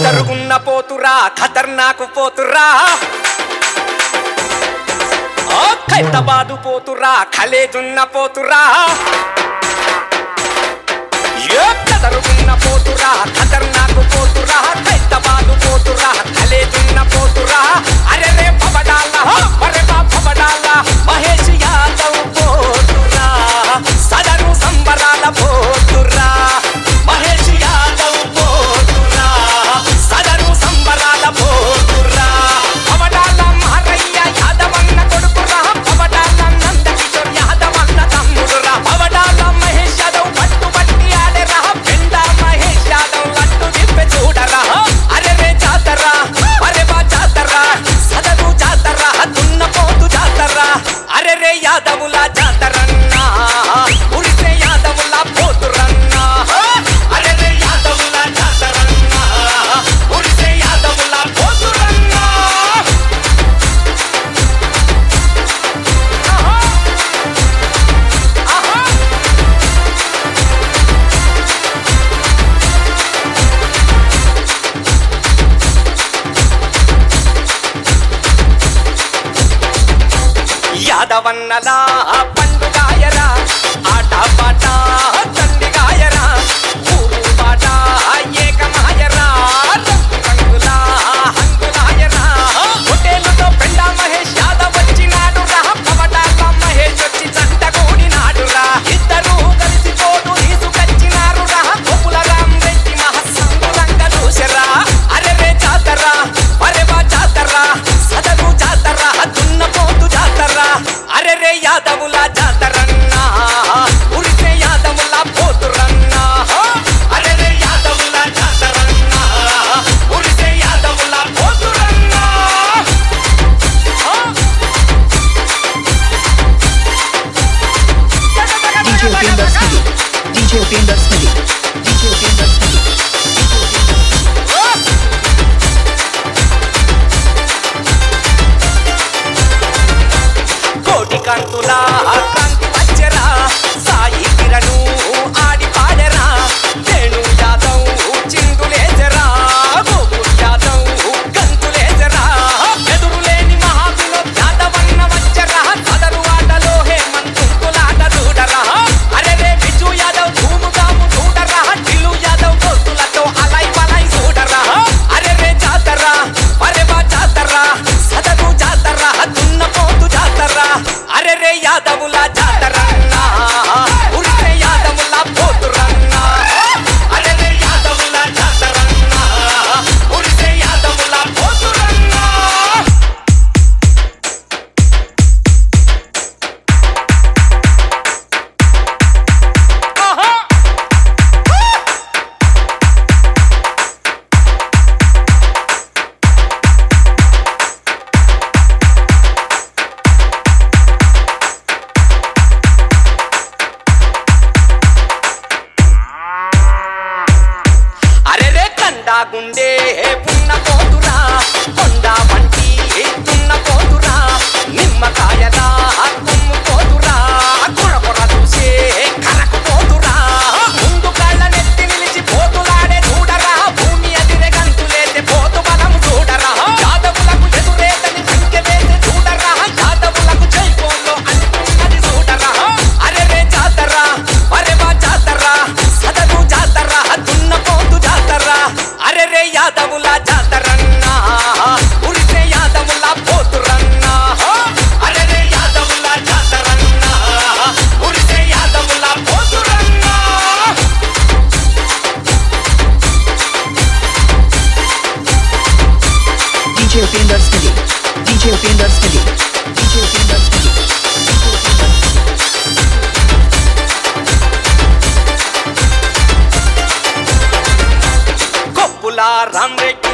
కదరుగున్న పోతురా ఖతర్నాకు పోతురా ఓ ఖైరతాబాదు పోతురా ఖలేజున్న పోతురా ఏ కదరుగున్న పోతురా ఖతర్నాకు పోతురా ఖైరతాబాదు పోతురా ఖలేజున్న పోతురా అరే రే పవడాల అరే బా పవడాల మహేష్ యాదవ్ పోతురా సదరు సంబరాల పోతురా మహేష్ యాదవ్ పోతురా సదరు సంబరాల పోతురా పవడాల మారయ్య యాదవన్న కొడుకురా పవడాల నందకిషోర్ యాదవన్న తమ్ముడురా పవడాల మహేష్ యాదవ్ పట్టు పట్టి ఆడరా పెండ మహేష్ యాదవ్ లట్టు తిప్పి చూడరా అరే రే జాతరా అరే బా జాతరా సదరు జాతరా దున్న పోతు జాతరా అరే రే యాదవుల జాతరన్నా ఉరిసే యాదవుల పోతురన్నా అరే రే యాదవుల జాతరన్నా ఉరిసే యాదవుల పోతురన్నా ఆహా ఆహా యాదవన్నలా పండుగాయరా ఆట పాట తండ్రిగాయరా ఊరు పాట ఏకమాయరా రంగు రంగుల హంగులాయరా హోటేలుతో పెండా మహేష్ యాదవ్ వచ్చినాడు రా పవడాల మహేష్ వచ్చి జంట కూడినాడురా ఇద్దరు కలిసి తోడు తీసుకొచ్చినారు రా గోపుల రామ్ రెడ్డి మహస్సంగులంగా చూసరా అరే రే జాతరా అరే బా జాతరా సదరు జాతరా దున్న పోతు జాతరా అరే రే యాదవుల జాతరన్నా ఉరిసే యాదవుల పోతురన్నా అరే రే యాదవుల జాతరన్నా ఉరిసే యాదవుల పోతురన్నా DJ Upender Studio. DJ Upender Studio. DJ Upender Studio. కోటి కాంతుల కాంతి వచ్చరా సాయి కిరణు ఆడి పాడరా వేణు యాదవ్ చిందులేజరా గోపు యాదవ్ గంతులేజరా ఎదురులేని మహావినోద్ యాదవన్న వచ్చరా సదరు ఆటలో హేమంతులాట చూడరా అరే రే బిజు యాదవ్ ధూముగాము చూడరా ఢిల్లు యాదవ్ గోతులతో అలై పలై చూడరా అరే రే జాతరా అరే బా జాతరా సదరు జాతరా దున్న పోతు జాతరా అరే రే యాదవుల జాతరన్నా ఉరిసే యాదవుల పోతురన్నా అరే రే యాదవుల జాతరన్నా ఉరిసే యాదవుల పోతురన్నా ఆహా అరెరే కండా గుండె పున్న పోతురా కొండ వంటి తున్న పోతురా నిమ్మకాయలా కుమ్ము పోతురా కొర కొర చూసే కరకు పోతురా ముందు కళ్ళ నెత్తి నిలిచి పోతులాడే చూడరా భూమి అదిరే గంతులేతే పోతు బలం చూడరా యాదవులకు ఎదురేతని కంకె వేసి చూడరా యాదవులకు జైపోలో అంటున్నది చూడరా అరే రే జాతరా అరే బా జాతరా సదరు జాతరా దున్న పోతు జాతరా అరే రే యాదవుల జాతరన్నా ఉరిసే యాదవుల పోతురన్నా అరే రే యాదవుల జాతరన్నా ఉరిసే యాదవుల పోతురన్నా DJ Upender Studio. DJ Upender Studio. DJ Upender Studio. Koppula Ram Reddy